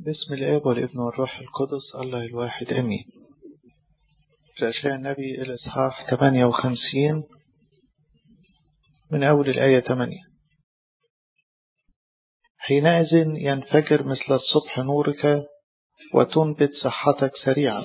باسم الآب والابن والروح القدس الله الواحد أمين رشاء النبي الإصحاح 58 من أول الآية 8 حينئذ ينفجر مثل الصبح نورك وتنبت صحتك سريعا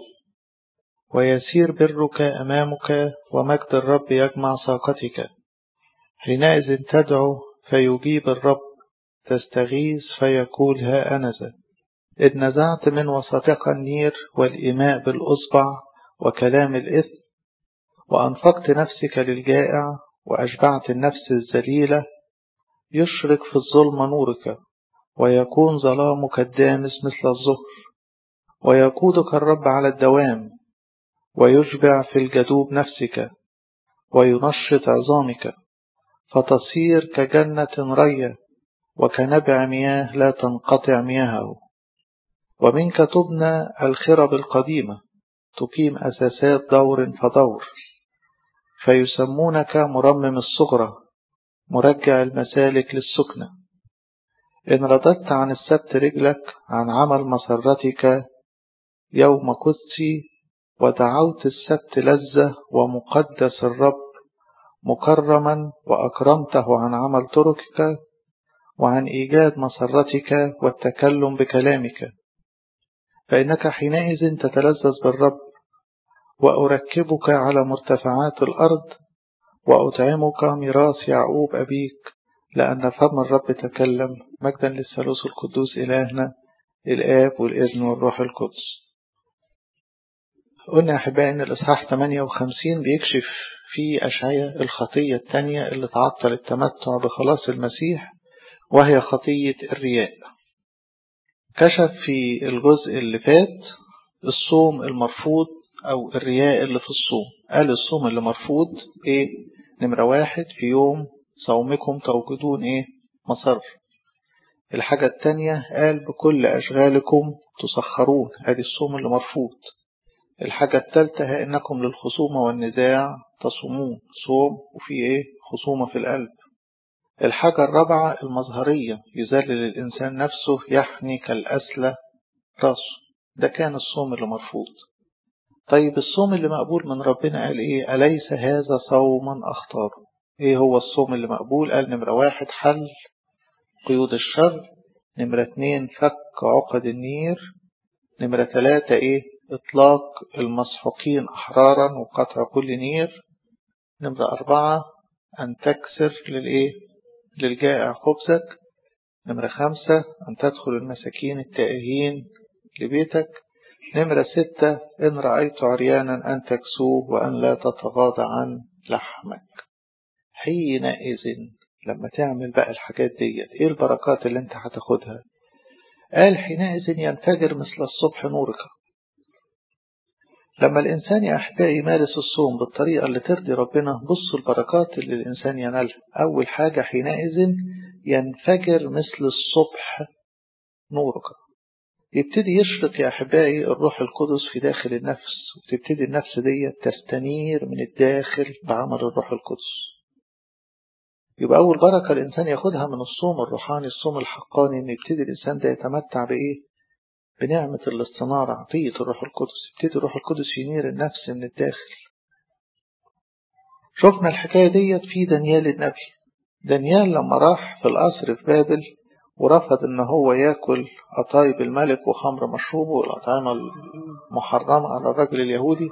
ويسير برك أمامك ومجد الرب يجمع ساقتك حينئذ تدعو فيجيب الرب تستغيث فيقول ها أنا ذا إذ نزعت من وسطك النير والإماء بالأصبع وكلام الإثم وأنفقت نفسك للجائع وأشبعت النفس الذليلة يشرق في الظلم نورك ويكون ظلامك الدامس مثل الظهر ويقودك الرب على الدوام ويشبع في الجدوب نفسك وينشط عظامك فتصير كجنة رية وكنبع مياه لا تنقطع مياهه ومنك تبنى الخرب القديمة تقيم أساسات دور فدور فيسمونك مرمم الصغرى مرجع المسالك للسكنة إن رددت عن السبت رجلك عن عمل مسرتك يوم قدسي ودعوت السبت لذة ومقدس الرب مكرما وأكرمته عن عمل طرقك وعن إيجاد مسرتك والتكلم بكلامك فإنك حينئذ تتلذذ بالرب وأركبك على مرتفعات الأرض وأطعمك ميراث يعقوب أبيك لأن فم الرب تكلم مجدا للثالوث القدوس إلهنا الآب والابن والروح القدس قلنا أحبائي أن الإصحاح 58 بيكشف في أشعية الخطية الثانية اللي تعطل التمتع بخلاص المسيح وهي خطية الرياء كشف في الجزء اللي فات الصوم المرفوض أو الرياء اللي في الصوم قال الصوم اللي مرفوض إيه نمرة واحد في يوم صومكم توجدون إيه مصر الحاجة التانية قال بكل أشغالكم تسخرون هذه الصوم اللي مرفوض الحاجة التالتة هي إنكم للخصومة والنزاع تصومون صوم وفي إيه خصومة في القلب الحاجة الرابعة المظهرية يذلل الإنسان نفسه يحني كالأسلة راسه ده كان الصوم اللي مرفوض طيب الصوم اللي مقبول من ربنا قال إيه أليس هذا صوما أختاره إيه هو الصوم اللي مقبول قال نمرة واحد حل قيود الشر نمرة اتنين فك عقد النير نمرة ثلاثة إيه إطلاق المسحوقين أحرارا وقطع كل نير نمرة أربعة أن تكسر للإيه للجائع خبزك نمرة خمسة أن تدخل المساكين التائهين لبيتك نمرة ستة إن رأيت عريانا أن تكسوه وأن لا تتغاضى عن لحمك حينئذ لما تعمل بقى الحاجات ديت إيه البركات اللي أنت هتاخدها قال حينئذ ينفجر مثل الصبح نورك لما الإنسان يا أحبائي يمارس الصوم بالطريقة اللي ترضي ربنا بصوا البركات اللي الإنسان ينالها أول حاجة حينئذ ينفجر مثل الصبح نورك يبتدي يشرق يا أحبائي الروح القدس في داخل النفس وتبتدي النفس دي تستنير من الداخل بعمل الروح القدس يبقى أول بركة الإنسان ياخدها من الصوم الروحاني الصوم الحقاني إن يبتدي الإنسان ده يتمتع بإيه؟ بنعمة الاستنارة عطية الروح القدس يبتدي الروح القدس ينير النفس من الداخل شفنا الحكاية ديت في دانيال النبي دانيال لما راح في القصر في بابل ورفض ان هو ياكل قطايب الملك وخمر مشروبه والأطعمة المحرمة على الرجل اليهودي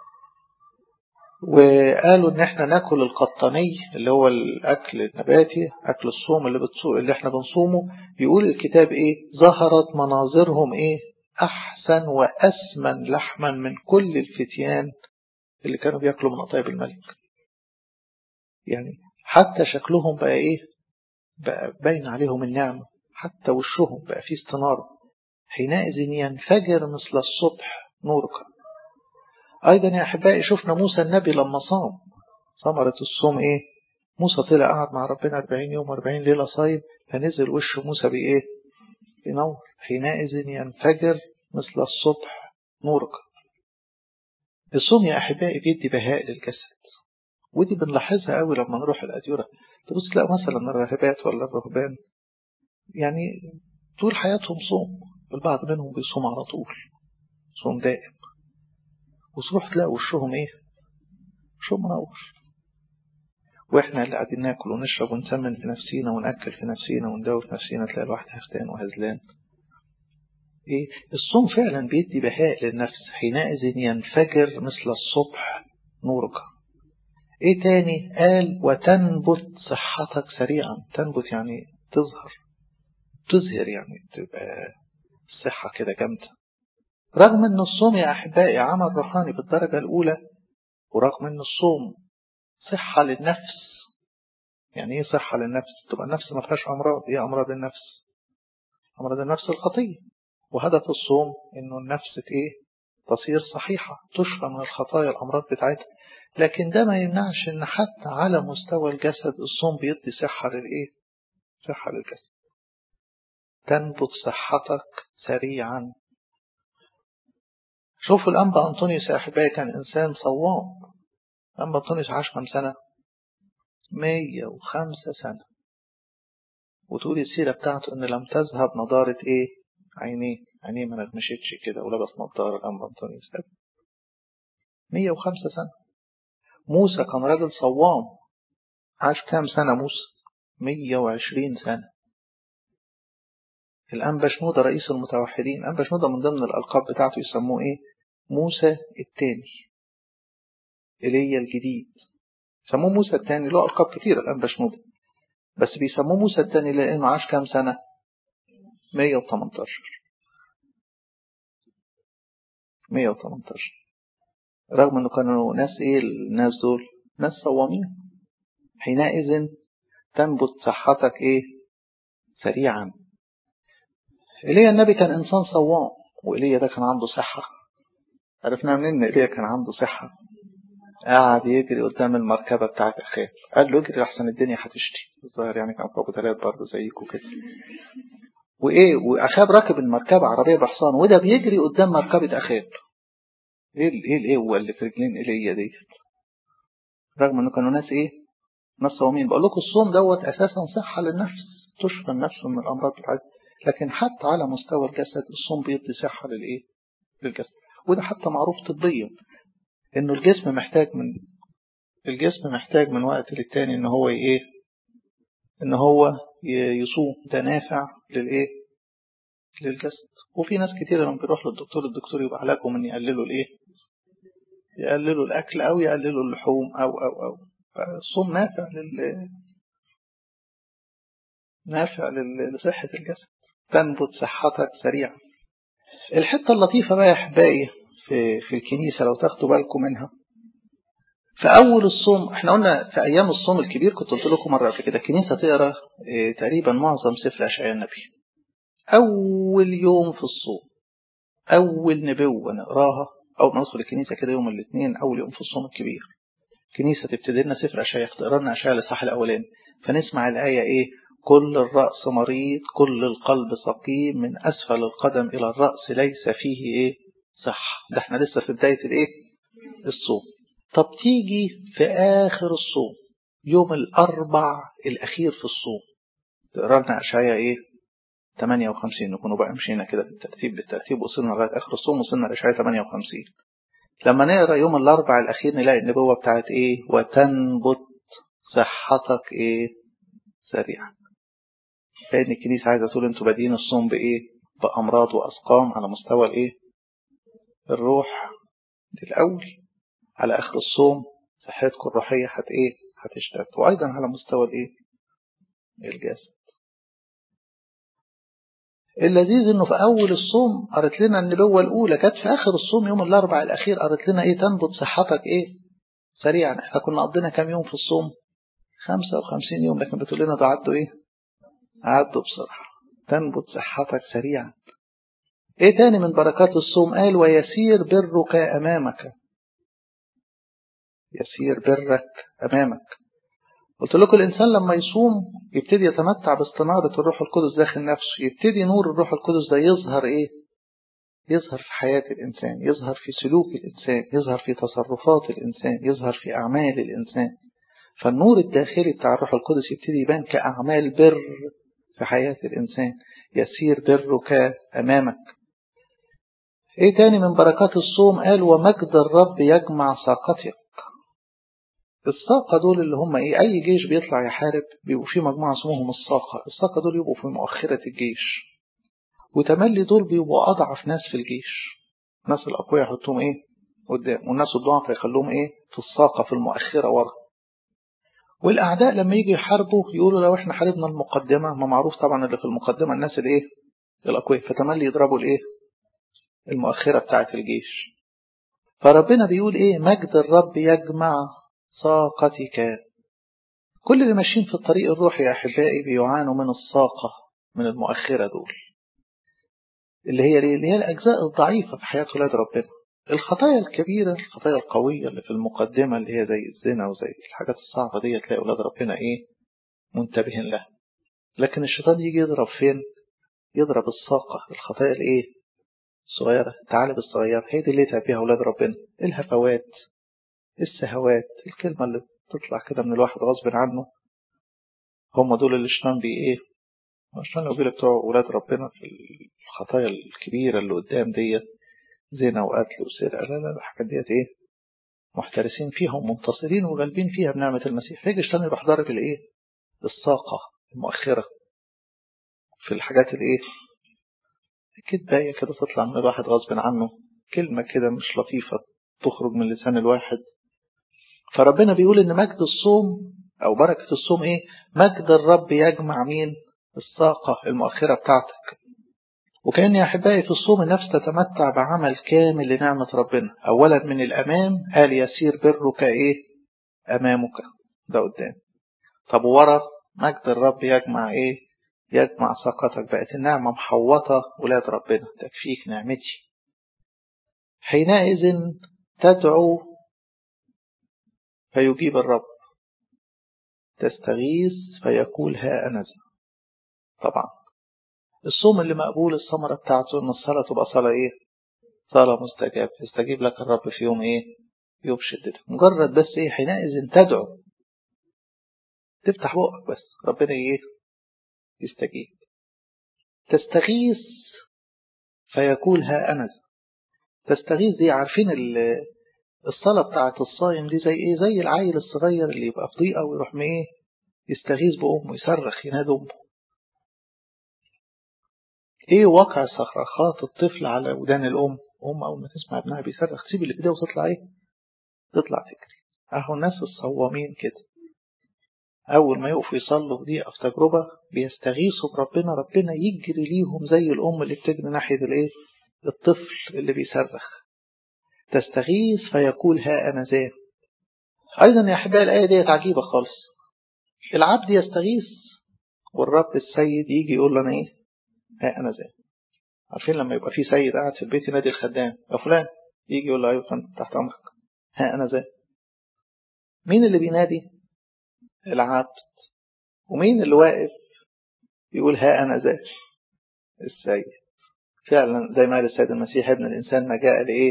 وقالوا ان احنا ناكل القطني اللي هو الاكل النباتي اكل الصوم اللي بتصوم اللي احنا بنصومه يقول الكتاب ايه ظهرت مناظرهم ايه احسن واسمن لحما من كل الفتيان اللي كانوا بياكلوا من قطايب الملك يعني حتى شكلهم بقى ايه بقى باين عليهم النعمة حتى وشهم بقى فيه استنارة حينئذ ينفجر مثل الصبح نورك أيضا يا أحبائي شفنا موسى النبي لما صام ثمرة الصوم إيه موسى طلع قعد مع ربنا 40 يوم 40 ليلة صايم فنزل وش موسى بإيه بنور حينئذ ينفجر مثل الصبح نورك الصوم يا أحبائي بيدي بهاء للجسد ودي بنلاحظها قوي لما نروح الأديرة تبص تلاقي مثلا الراهبات ولا الرهبان يعني طول حياتهم صوم البعض منهم بيصوم على طول صوم دائم وتروح تلاقي وشهم ايه وشهم منور واحنا اللي قاعدين ناكل ونشرب ونسمن في نفسينا ونأكل في نفسينا ونداوي في نفسينا تلاقي الواحد هفتان وهزلان ايه الصوم فعلا بيدي بهاء للنفس حينئذ ينفجر مثل الصبح نورك ايه تاني قال وتنبت صحتك سريعا تنبت يعني تظهر تظهر يعني تبقى الصحة كده جامدة رغم ان الصوم يا احبائي عمل روحاني بالدرجة الاولى ورغم ان الصوم صحة للنفس يعني ايه صحة للنفس تبقى النفس ما فيهاش امراض ايه امراض النفس امراض النفس الخطية وهدف الصوم انه النفس ايه تصير صحيحة تشفى من الخطايا الامراض بتاعتها لكن ده ما يمنعش ان حتى على مستوى الجسد الصوم بيدي صحة للايه صحة للجسد تنبت صحتك سريعا شوفوا الأنبا أنطونيوس يا أحبائي كان إنسان صوام أنبا أنطونيوس عاش كم سنة؟ مية وخمسة سنة وتقول السيرة بتاعته إن لم تذهب نضارة إيه؟ عينيه عينيه ما نغمشتش كده ولبس نضارة الأنبا أنطونيوس ده مية وخمسة سنة موسى كان راجل صوام عاش كام سنة موسى؟ مية وعشرين سنة الأنبا شنودة رئيس المتوحدين أنبا شنودة من ضمن الألقاب بتاعته يسموه إيه موسى التاني إيليا الجديد سموه موسى التاني له ألقاب كتير الأنبا شنودة بس بيسموه موسى التاني لأنه عاش كام سنة 118 118 رغم أنه كانوا ناس إيه الناس دول ناس صوامين حينئذ تنبت صحتك إيه سريعا إيليا النبي كان إنسان صوام وإيليا ده كان عنده صحة عرفنا منين إن إيليا كان عنده صحة قاعد يجري قدام المركبة بتاعت أخاه قال له اجري أحسن الدنيا هتشتي الظاهر يعني كان أبو ثلاث برضه زيكم كده وإيه وأخاب راكب المركبة عربية بحصان وده بيجري قدام مركبة أخاه إيه إيه القوة اللي في رجلين إيليا دي رغم إنه كانوا ناس إيه ناس صوامين بقول لكم الصوم دوت أساسا صحة للنفس تشفى النفس من الأمراض بتاعتها لكن حتى على مستوى الجسد الصوم بيدي صحة للإيه؟ للجسد وده حتى معروف طبيا إنه الجسم محتاج من الجسم محتاج من وقت للتاني إن هو إيه؟ إن هو يصوم ده نافع للإيه؟ للجسد وفي ناس كتير لما بيروح للدكتور الدكتور يبقى علاجهم إن يقللوا الإيه؟ يقللوا الأكل أو يقللوا اللحوم أو أو أو فالصوم نافع لل نافع لصحة الجسد تنبت صحتك سريعا الحتة اللطيفة بقى يا أحبائي في, في الكنيسة لو تاخدوا بالكم منها في أول الصوم احنا قلنا في أيام الصوم الكبير كنت قلت لكم مرة قبل كده الكنيسة تقرا اه تقريبا معظم سفر أشعياء النبي أول يوم في الصوم أول نبوة نقراها أول ما ندخل الكنيسة كده يوم الاثنين أول يوم في الصوم الكبير الكنيسة تبتدي لنا سفر أشعياء تقرا لنا أشعياء الإصحاح الأولاني فنسمع الآية إيه كل الرأس مريض كل القلب سقيم من أسفل القدم إلى الرأس ليس فيه إيه صح ده احنا لسه في بداية الإيه الصوم طب تيجي في آخر الصوم يوم الأربع الأخير في الصوم تقرا لنا أشعياء إيه 58 نكونوا بقى مشينا كده بالترتيب بالترتيب وصلنا لغاية آخر الصوم وصلنا لأشعياء 58 لما نقرا يوم الأربع الأخير نلاقي النبوة بتاعت إيه وتنبت صحتك إيه سريعا لأن الكنيسة عايزة تقول أنتوا بادئين الصوم بإيه؟ بأمراض وأسقام على مستوى الإيه؟ الروح دي الأول على آخر الصوم صحتكم الروحية هت إيه؟ هتشتد وأيضا على مستوى الإيه؟ الجسد اللذيذ إنه في أول الصوم قرت لنا النبوة الأولى كانت في آخر الصوم يوم الأربع الأخير قرت لنا إيه تنبت صحتك إيه؟ سريعا إحنا كنا قضينا كام يوم في الصوم؟ 55 يوم لكن بتقول لنا ده عدوا إيه؟ عدوا بسرعة تنبت صحتك سريعا ايه تاني من بركات الصوم قال ويسير برك امامك يسير برك امامك قلت لكم الانسان لما يصوم يبتدي يتمتع باستنارة الروح القدس داخل نفسه يبتدي نور الروح القدس ده يظهر ايه يظهر في حياة الإنسان يظهر في سلوك الإنسان يظهر في تصرفات الإنسان يظهر في أعمال الإنسان فالنور الداخلي بتاع الروح القدس يبتدي يبان كأعمال بر في حياة الإنسان يسير برك أمامك ايه تاني من بركات الصوم قال ومجد الرب يجمع ساقتك الساقة دول اللي هم ايه اي جيش بيطلع يحارب بيبقوا في مجموعة اسمهم الساقة الساقة دول يبقوا في مؤخرة الجيش وتملي دول بيبقوا اضعف ناس في الجيش الناس الاقوياء يحطوهم ايه قدام والناس الضعف يخلوهم ايه في الساقة في المؤخرة ورا والاعداء لما يجي يحاربوا يقولوا لو احنا حاربنا المقدمة ما معروف طبعا اللي في المقدمة الناس الايه الاقوياء فتملي يضربوا الايه المؤخرة بتاعة الجيش فربنا بيقول ايه مجد الرب يجمع ساقتك كل اللي ماشيين في الطريق الروحي يا أحبائي بيعانوا من الساقة من المؤخرة دول اللي هي اللي هي الأجزاء الضعيفة في حياة ولاد ربنا الخطايا الكبيرة الخطايا القوية اللي في المقدمة اللي هي زي الزنا وزي الحاجات الصعبة دي تلاقي ولاد ربنا ايه منتبهين لها لكن الشيطان يجي يضرب فين يضرب الساقة الخطايا الايه الصغيرة الثعالب الصغيرة هي دي اللي يتعب بيها ولاد ربنا الهفوات السهوات الكلمة اللي بتطلع كده من الواحد غصب عنه هم دول اللي الشيطان بي ايه الشيطان لو جيلك بتوع ولاد ربنا في الخطايا الكبيرة اللي قدام ديت زنا وقتل وسرقة لا لا الحاجات ديت ايه محترسين فيها ومنتصرين وغالبين فيها بنعمة المسيح فيجي الشيطان يروح ضارب الايه الساقة المؤخرة في الحاجات الايه كدباية كده تطلع من الواحد غصب عنه كلمة كده مش لطيفة تخرج من لسان الواحد فربنا بيقول ان مجد الصوم او بركة الصوم ايه مجد الرب يجمع مين الساقة المؤخرة بتاعتك وكأن يا أحبائي في الصوم النفس تتمتع بعمل كامل لنعمة ربنا أولا من الأمام قال يسير برك إيه أمامك ده قدام طب ورا مجد الرب يجمع إيه يجمع ساقتك بقت النعمة محوطة ولاد ربنا تكفيك نعمتي حينئذ تدعو فيجيب الرب تستغيث فيقول ها أنا طبعا الصوم اللي مقبول الثمرة بتاعته ان الصلاة تبقى صلاة ايه صلاة مستجاب يستجيب لك الرب في يوم ايه يوم شدتك مجرد بس ايه حينئذ تدعو تفتح بقك بس ربنا ايه يستجيب تستغيث فيقول ها أنا تستغيث دي عارفين الصلاة بتاعت الصايم دي زي ايه زي العيل الصغير اللي يبقى في ضيقة ويروح من ايه يستغيث بأمه يصرخ ينادي أمه ايه واقع صرخات الطفل على ودان الأم أم أول ما تسمع ابنها بيصرخ تسيب اللي كده وتطلع ايه تطلع تجري اهو الناس الصوامين كده أول ما يقفوا يصلوا دقيقة في تجربة بيستغيثوا بربنا ربنا يجري ليهم زي الأم اللي بتجري ناحية الإيه؟ الطفل اللي بيصرخ تستغيث فيقول ها أنا ذا أيضا يا أحبائي الآية ديت عجيبة خالص العبد يستغيث والرب السيد يجي يقول له أنا إيه ها أنا ذا عارفين لما يبقى في سيد قاعد في البيت ينادي الخدام يا فلان يجي يقول له أيوة تحت أمرك ها أنا ذا مين اللي بينادي العبد ومين اللي واقف يقول ها أنا ذا السيد فعلا زي ما قال السيد المسيح ابن الإنسان ما جاء لإيه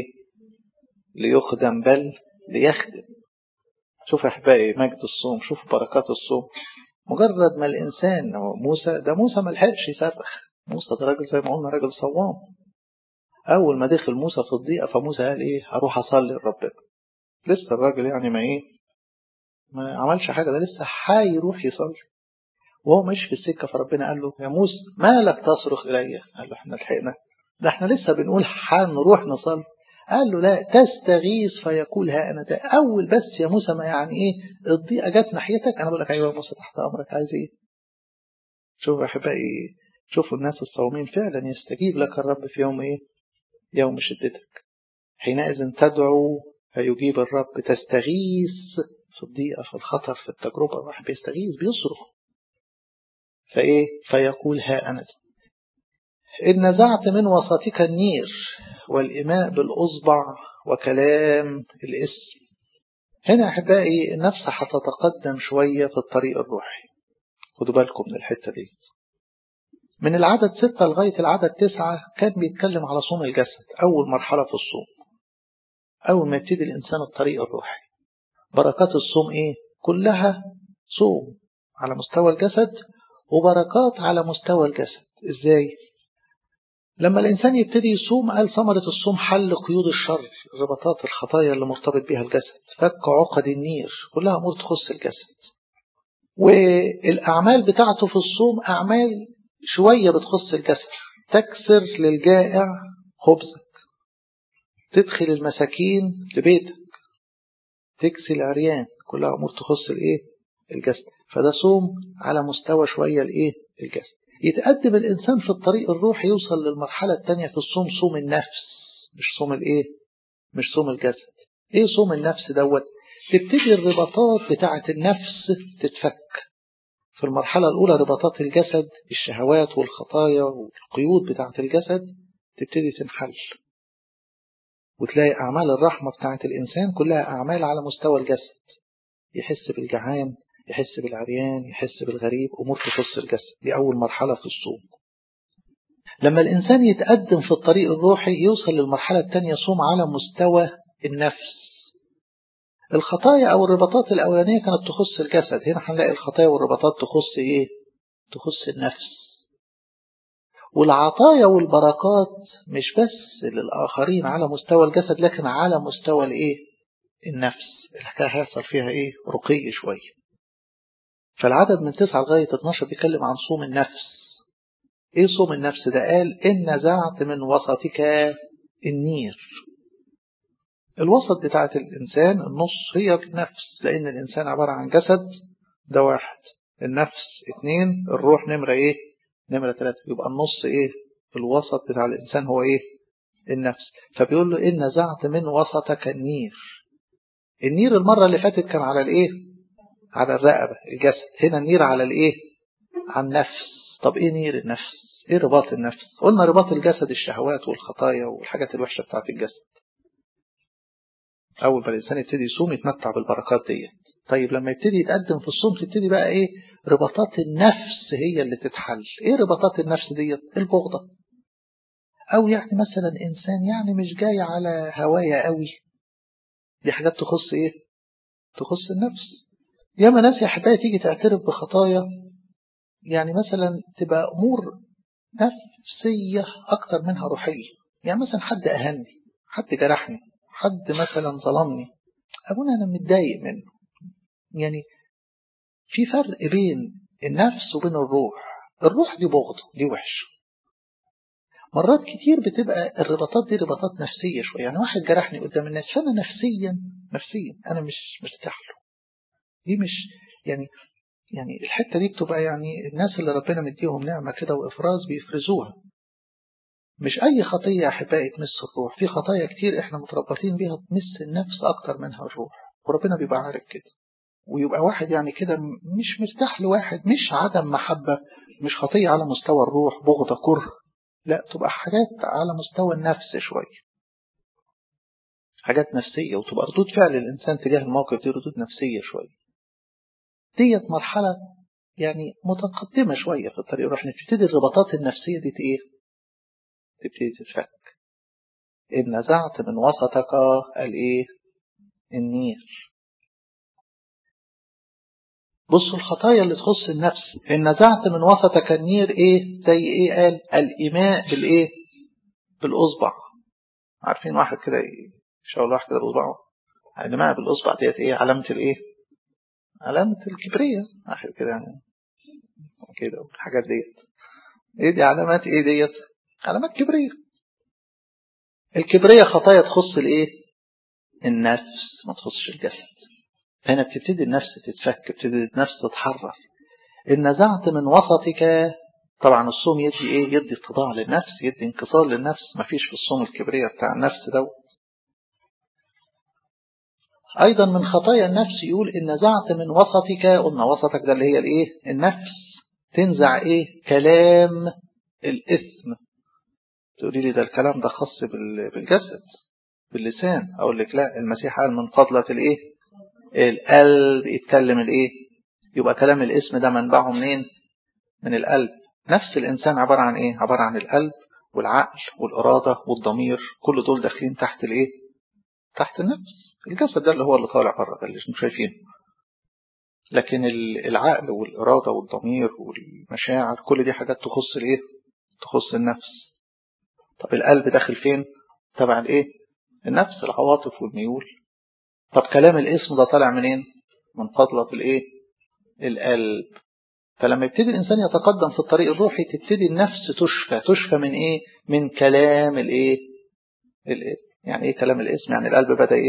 ليخدم بل ليخدم شوف يا أحبائي مجد الصوم شوف بركات الصوم مجرد ما الإنسان موسى ده موسى ما لحقش يصرخ موسى ده راجل زي ما قلنا راجل صوام أول ما دخل موسى في الضيقة فموسى قال إيه هروح أصلي لربنا لسه الراجل يعني ما إيه ما عملش حاجة ده لسه هيروح يصلي وهو ماشي في السكة فربنا قال له يا موسى مالك تصرخ إلي قال له احنا لحقنا ده احنا لسه بنقول هنروح نصلي قال له لا تستغيث فيقول ها أنا ده أول بس يا موسى ما يعني إيه الضيقة جت ناحيتك أنا بقول لك أيوة يا موسى تحت أمرك عايز إيه شوف يا أحبائي شوفوا الناس الصومين فعلا يستجيب لك الرب في يوم إيه يوم شدتك حينئذ تدعو فيجيب الرب تستغيث في الضيقة في الخطر في التجربة واحد بيستغيث بيصرخ فإيه فيقول ها أنا إن نزعت من وسطك النير والإماء بالأصبع وكلام الاسم هنا أحبائي النفس هتتقدم شوية في الطريق الروحي خدوا بالكم من الحتة دي من العدد ستة لغاية العدد تسعة كان بيتكلم على صوم الجسد أول مرحلة في الصوم أول ما يبتدي الإنسان الطريق الروحي بركات الصوم إيه؟ كلها صوم على مستوى الجسد وبركات على مستوى الجسد ازاي لما الإنسان يبتدي يصوم قال ثمرة الصوم حل قيود الشر ربطات الخطايا اللي مرتبط بها الجسد فك عقد النير كلها أمور تخص الجسد والأعمال بتاعته في الصوم أعمال شوية بتخص الجسد تكسر للجائع خبزك تدخل المساكين لبيتك تكسي العريان كلها أمور تخص الإيه الجسد فده صوم على مستوى شوية الإيه الجسد يتقدم الإنسان في الطريق الروحي يوصل للمرحلة الثانية في الصوم صوم النفس مش صوم الإيه مش صوم الجسد إيه صوم النفس دوت تبتدي الرباطات بتاعة النفس تتفك في المرحلة الأولى رباطات الجسد الشهوات والخطايا والقيود بتاعة الجسد تبتدي تنحل وتلاقي أعمال الرحمة بتاعة الإنسان كلها أعمال على مستوى الجسد يحس بالجعان يحس بالعريان يحس بالغريب أمور تخص الجسد دي أول مرحلة في الصوم لما الإنسان يتقدم في الطريق الروحي يوصل للمرحلة الثانية صوم على مستوى النفس الخطايا أو الرباطات الأولانية كانت تخص الجسد هنا هنلاقي الخطايا والرباطات تخص إيه تخص النفس والعطايا والبركات مش بس للآخرين على مستوى الجسد لكن على مستوى الإيه النفس الحكاية هيحصل فيها إيه رقي شوية فالعدد من 9 لغاية 12 بيتكلم عن صوم النفس ايه صوم النفس ده قال ان نزعت من وسطك النير الوسط بتاعت الإنسان النص هي النفس لأن الإنسان عبارة عن جسد ده واحد النفس اتنين الروح نمرة ايه نمرة ثلاثة يبقى النص ايه الوسط بتاع الإنسان هو ايه النفس فبيقول له إن نزعت من وسطك النير النير المرة اللي فاتت كان على الايه على الرقبة الجسد هنا النير على الايه على النفس طب ايه نير النفس ايه رباط النفس قلنا رباط الجسد الشهوات والخطايا والحاجات الوحشة بتاعت الجسد اول ما الانسان يبتدي يصوم يتمتع بالبركات ديت طيب لما يبتدي يتقدم في الصوم تبتدي بقى ايه رباطات النفس هي اللي تتحل ايه رباطات النفس ديت البغضة او يعني مثلا انسان يعني مش جاي على هوايا قوي دي حاجات تخص ايه تخص النفس ياما ناس يا حبايبي تيجي تعترف بخطايا يعني مثلا تبقى امور نفسية اكتر منها روحية يعني مثلا حد اهني حد جرحني حد مثلا ظلمني ابونا انا متضايق منه يعني في فرق بين النفس وبين الروح الروح دي بغض دي وحش مرات كتير بتبقى الرباطات دي رباطات نفسية شوية يعني واحد جرحني قدام الناس فأنا نفسيا نفسيا أنا مش مرتاح له دي مش يعني يعني الحتة دي بتبقى يعني الناس اللي ربنا مديهم نعمة كده وإفراز بيفرزوها مش أي خطية يا أحبائي تمس الروح في خطايا كتير إحنا متربطين بيها تمس النفس أكتر منها الروح وربنا بيبقى عارف كده ويبقى واحد يعني كده مش مرتاح لواحد مش عدم محبة مش خطية على مستوى الروح بغضة كره لا تبقى حاجات على مستوى النفس شوية حاجات نفسية وتبقى ردود فعل الإنسان تجاه الموقف دي ردود نفسية شوية ديت مرحلة يعني متقدمة شوية في الطريق الروح نبتدي الرباطات النفسية دي ايه تبتدي تتفك إن نزعت من وسطك الايه النير بصوا الخطايا اللي تخص النفس إن نزعت من وسطك النير إيه زي إيه قال الإيماء بالإيه بالأصبع عارفين واحد كده يشاور واحد كده بأصبعه الإيماء بالأصبع ديت إيه علامة الإيه علامة الكبرية واحد كده يعني كده الحاجات ديت إيه دي علامات إيه ديت علامات كبرية الكبرية خطايا تخص الإيه النفس ما تخصش الجسد هنا بتبتدي النفس تتفك بتبتدي النفس تتحرر إن نزعت من وسطك طبعا الصوم يدي ايه يدي اتضاع للنفس يدي انكسار للنفس مفيش في الصوم الكبرية بتاع النفس دوت ايضا من خطايا النفس يقول ان نزعت من وسطك قلنا وسطك ده اللي هي الايه النفس تنزع ايه كلام الاثم تقولي لي ده الكلام ده خاص بالجسد باللسان اقول لك لا المسيح قال من فضلة الايه القلب يتكلم الايه يبقى كلام الاسم ده منبعه منين من القلب نفس الانسان عبارة عن ايه عبارة عن القلب والعقل والارادة والضمير كل دول داخلين تحت الايه تحت النفس الجسد ده اللي هو اللي طالع بره ده اللي انتم شايفينه لكن العقل والإرادة والضمير والمشاعر كل دي حاجات تخص الايه تخص النفس طب القلب داخل فين تبع الايه النفس العواطف والميول طب كلام الاسم ده طالع منين من فضلة الايه القلب فلما يبتدي الانسان يتقدم في الطريق الروحي تبتدي النفس تشفى تشفى من ايه من كلام الايه الاسم يعني ايه كلام الاسم يعني القلب بدا ايه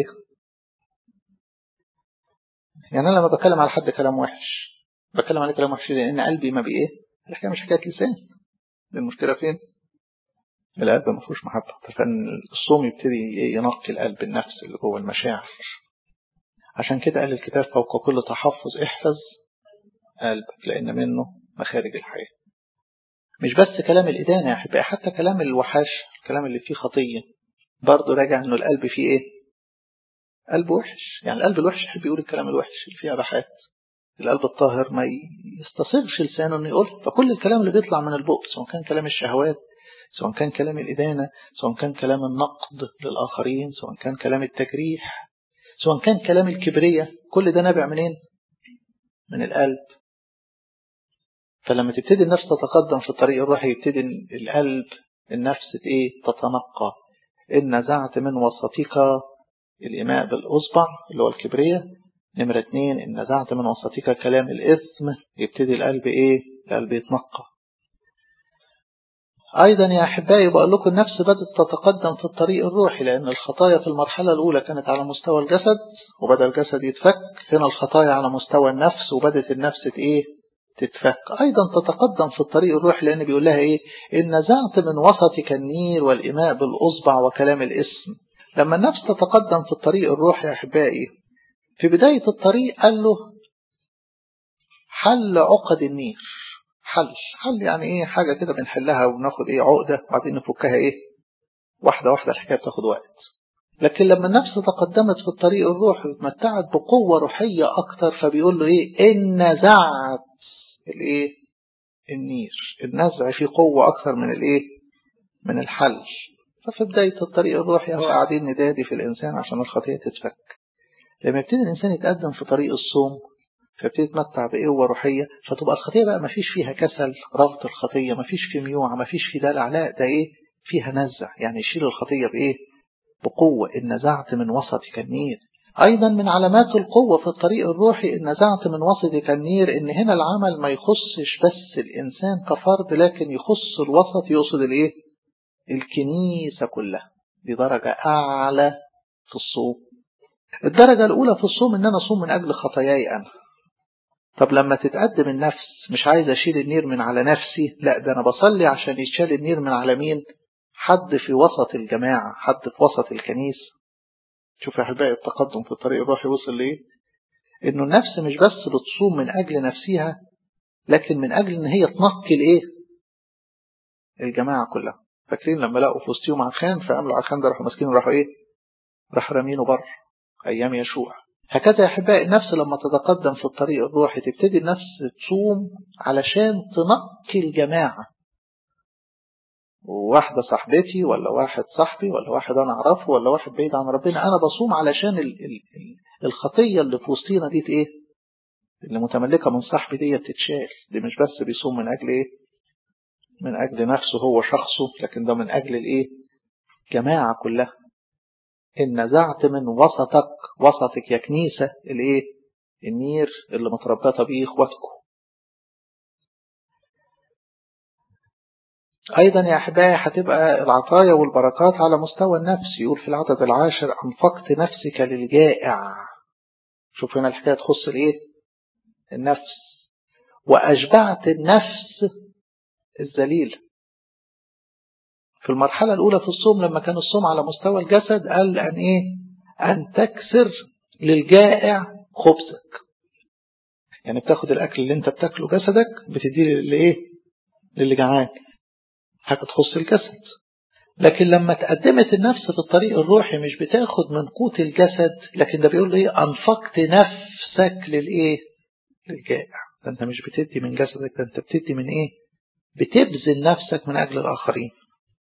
يعني انا لما بتكلم على حد كلام وحش بتكلم عليه كلام وحش لان قلبي ما بايه الحكايه مش حكايه لسان المشكله فين القلب ما فيهوش محبه فان الصوم يبتدي ينقي القلب النفس اللي جوه المشاعر عشان كده قال الكتاب فوق كل تحفظ احفظ قلبك لان منه مخارج الحياه مش بس كلام الادانه يا احبائي حتى كلام الوحش الكلام اللي فيه خطيه برضه راجع انه القلب فيه ايه قلب وحش يعني القلب الوحش يحب يقول الكلام الوحش اللي فيه اباحات القلب الطاهر ما يستصغش لسانه انه يقول فكل الكلام اللي بيطلع من البق سواء كان كلام الشهوات سواء كان كلام الإدانة سواء كان كلام النقد للآخرين سواء كان كلام التجريح سواء كان كلام الكبرية كل ده نابع منين من القلب فلما تبتدي النفس تتقدم في الطريق الروحي يبتدي القلب النفس ايه تتنقى إن نزعت من وسطك الإماء بالأصبع اللي هو الكبرية نمرة اتنين إن نزعت من وسطك كلام الإثم يبتدي القلب إيه القلب يتنقى أيضا يا أحبائي بقول لكم النفس بدأت تتقدم في الطريق الروحي لأن الخطايا في المرحلة الأولى كانت على مستوى الجسد وبدأ الجسد يتفك هنا الخطايا على مستوى النفس وبدأت النفس إيه تتفك أيضا تتقدم في الطريق الروحي لأن بيقول لها إيه إن نزعت من وسطك النير والإماء بالأصبع وكلام الاسم لما النفس تتقدم في الطريق الروحي يا أحبائي في بداية الطريق قال له حل عقد النير حل حل يعني ايه حاجة كده بنحلها وناخد ايه عقدة وبعدين نفكها ايه واحدة واحدة الحكاية بتاخد وقت لكن لما النفس تقدمت في الطريق الروحي واتمتعت بقوة روحية أكتر فبيقول له إيه إن نزعت الإيه النير النزع فيه قوة أكتر من الإيه من الحل ففي بداية الطريق الروحي هو قاعدين ندادي في الإنسان عشان الخطية تتفك لما يبتدي الإنسان يتقدم في طريق الصوم فيبتدي يتمتع بقوة روحية فتبقى الخطية بقى ما فيش فيها كسل رفض الخطية ما فيش في ميوعة ما فيش في دلع لا ده إيه فيها نزع يعني يشيل الخطية بإيه بقوة إن نزعت من وسطك النير أيضا من علامات القوة في الطريق الروحي إن نزعت من وسطك النير إن هنا العمل ما يخصش بس الإنسان كفرد لكن يخص الوسط يقصد الإيه الكنيسة كلها دي درجة أعلى في الصوم الدرجة الأولى في الصوم إن أنا أصوم من أجل خطاياي أنا طب لما تتقدم النفس مش عايز أشيل النير من على نفسي لا ده أنا بصلي عشان يتشال النير من على مين حد في وسط الجماعة حد في وسط الكنيسة شوف يا أحبائي التقدم في الطريق الروحي وصل لإيه إنه النفس مش بس بتصوم من أجل نفسها لكن من أجل إن هي تنقي الإيه الجماعة كلها فاكرين لما لقوا في وسطهم عخان فعملوا عخان ده راحوا ماسكينه راحوا إيه راح رامينه بره أيام يشوع هكذا يا أحبائي النفس لما تتقدم في الطريق الروحي تبتدي النفس تصوم علشان تنقي الجماعة واحدة صاحبتي ولا واحد صاحبي ولا واحد أنا أعرفه ولا واحد بعيد عن ربنا أنا بصوم علشان ال ال الخطية اللي في وسطينا دي إيه اللي متملكة من صاحبي دي تتشال دي مش بس بيصوم من أجل إيه من أجل نفسه هو شخصه لكن ده من أجل الإيه جماعة كلها إن نزعت من وسطك وسطك يا كنيسة الإيه النير اللي متربطة بيه إخواتكم أيضا يا أحبائي هتبقى العطايا والبركات على مستوى النفس يقول في العدد العاشر أنفقت نفسك للجائع شوف هنا الحكاية تخص الإيه النفس وأشبعت النفس الذليل في المرحلة الأولى في الصوم لما كان الصوم على مستوى الجسد قال أن إيه أن تكسر للجائع خبزك يعني بتاخد الأكل اللي أنت بتاكله جسدك بتديه لإيه للي جعان حاجة تخص الجسد لكن لما تقدمت النفس في الطريق الروحي مش بتاخد من قوت الجسد لكن ده بيقول ايه انفقت نفسك للايه للجائع ده انت مش بتدي من جسدك ده انت بتدي من ايه بتبذل نفسك من اجل الاخرين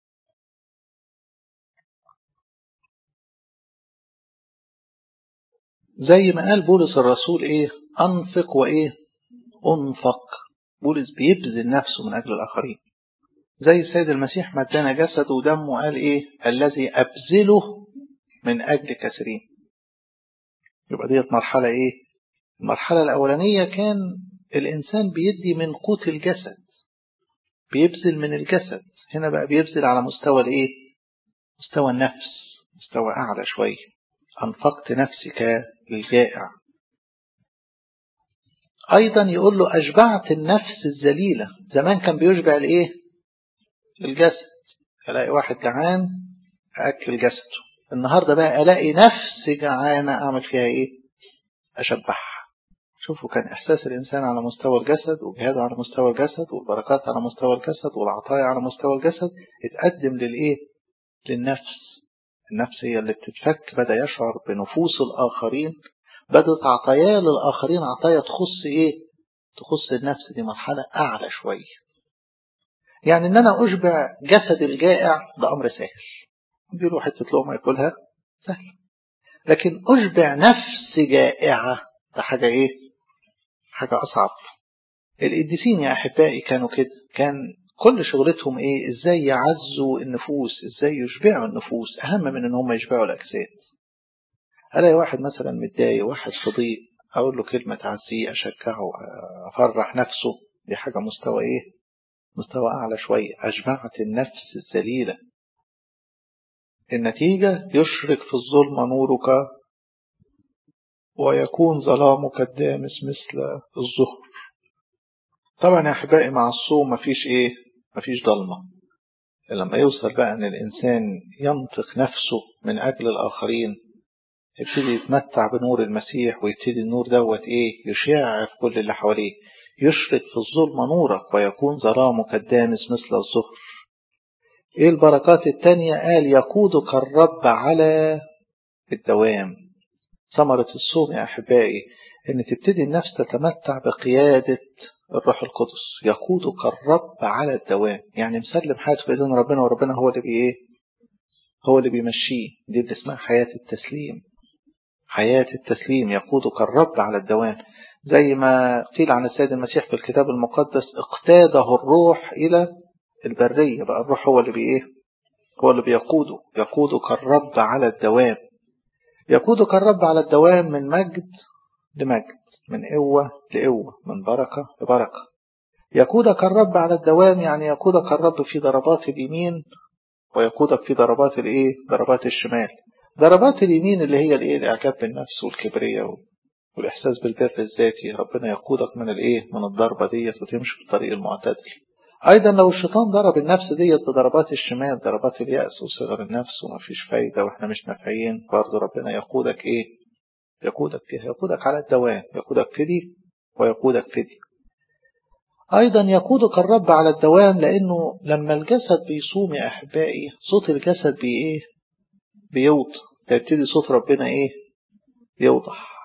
زي ما قال بولس الرسول ايه انفق وايه انفق بولس بيبذل نفسه من اجل الاخرين زي السيد المسيح مدنا جسد ودم وقال ايه الذي ابذله من اجل كثيرين يبقى ديت مرحلة ايه المرحلة الاولانية كان الانسان بيدي من قوت الجسد بيبذل من الجسد هنا بقى بيبذل على مستوى الايه مستوى النفس مستوى اعلى شوية انفقت نفسك للجائع ايضا يقول له اشبعت النفس الذليلة زمان كان بيشبع الايه الجسد الاقي واحد جعان اكل جسده النهارده بقى الاقي نفس جعانه اعمل فيها ايه اشبعها شوفوا كان احساس الانسان على مستوى الجسد وجهاده على مستوى الجسد والبركات على مستوى الجسد والعطايا على مستوى الجسد اتقدم للايه للنفس النفس هي اللي بتتفك بدا يشعر بنفوس الاخرين بدات عطايا للاخرين عطايا تخص ايه تخص النفس دي مرحله اعلى شويه يعني ان انا اشبع جسد الجائع ده امر سهل اديله حته لقمه ياكلها سهل لكن اشبع نفس جائعه ده حاجه ايه حاجه اصعب القديسين يا احبائي كانوا كده كان كل شغلتهم ايه ازاي يعزوا النفوس ازاي يشبعوا النفوس اهم من ان هم يشبعوا الاجساد الاقي واحد مثلا متضايق واحد صديق اقول له كلمه تعزيه اشجعه افرح نفسه دي حاجه مستوى ايه مستوى أعلى شوية أشبعت النفس الذليلة النتيجة يشرق في الظلم نورك ويكون ظلامك الدامس مثل الظهر طبعا يا أحبائي مع الصوم مفيش إيه مفيش ضلمة لما يوصل بقى أن الإنسان ينطق نفسه من أجل الآخرين يبتدي يتمتع بنور المسيح ويبتدي النور دوت إيه يشع في كل اللي حواليه يشرق في الظلم نورك ويكون ظلامك الدامس مثل الظهر ايه البركات التانية قال يقودك الرب على الدوام ثمرة الصوم يا أحبائي إن تبتدي النفس تتمتع بقيادة الروح القدس يقودك الرب على الدوام يعني مسلم حياته في إيدين ربنا وربنا هو اللي بإيه هو اللي بيمشيه دي اللي اسمها حياة التسليم حياة التسليم يقودك الرب على الدوام زي ما قيل عن السيد المسيح في الكتاب المقدس اقتاده الروح إلى البرية بقى الروح هو اللي بإيه هو اللي بيقوده يقودك الرب على الدوام يقودك الرب على الدوام من مجد لمجد من قوة لقوة من بركة لبركة يقودك الرب على الدوام يعني يقودك الرب في ضربات اليمين ويقودك في ضربات الايه ضربات الشمال ضربات اليمين اللي هي الايه الاعجاب بالنفس والكبرياء والإحساس بالبر الذاتي ربنا يقودك من الإيه من الضربة ديت وتمشي في الطريق المعتدل أيضا لو الشيطان ضرب النفس ديت بضربات الشمال ضربات اليأس وصغر النفس ومفيش فايدة وإحنا مش نافعين برضه ربنا يقودك إيه يقودك فيها يقودك على الدوام يقودك في دي ويقودك في دي أيضا يقودك الرب على الدوام لأنه لما الجسد بيصوم يا أحبائي صوت الجسد بي إيه بيوضح يبتدي صوت ربنا إيه يوضح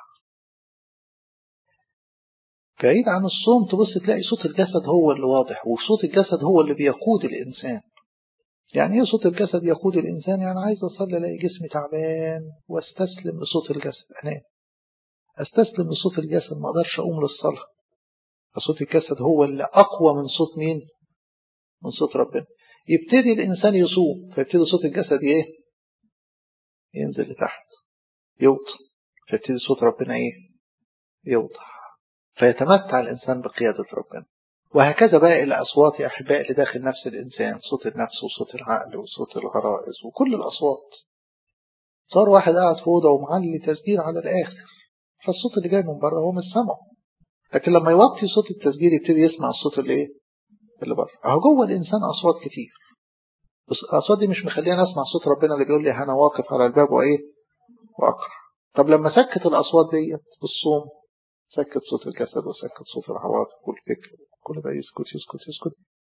بعيد عن الصوم تبص تلاقي صوت الجسد هو اللي واضح وصوت الجسد هو اللي بيقود الإنسان يعني ايه صوت الجسد يقود الإنسان يعني عايز أصلي ألاقي جسمي تعبان واستسلم لصوت الجسد أنام استسلم لصوت الجسد ما أقدرش أقوم للصلاة فصوت الجسد هو اللي أقوى من صوت مين من صوت ربنا يبتدي الإنسان يصوم فيبتدي صوت الجسد إيه ينزل لتحت يوطى فيبتدي صوت ربنا إيه يوضح فيتمتع الإنسان بقيادة ربنا وهكذا باقي الأصوات يا أحبائي اللي داخل نفس الإنسان صوت النفس وصوت العقل وصوت الغرائز وكل الأصوات صار واحد قاعد في أوضة ومعلي تسجيل على الآخر فالصوت اللي جاي من بره هو مش سامعه لكن لما يوطي صوت التسجيل يبتدي يسمع الصوت اللي ايه اللي بره اهو جوه الانسان اصوات كتير بس الاصوات دي مش مخليني اسمع صوت ربنا اللي بيقول لي انا واقف على الباب وايه واقرا طب لما سكت الاصوات ديت بالصوم سكت صوت الجسد وسكت صوت العواطف والفكر كل ده يسكت يسكت يسكت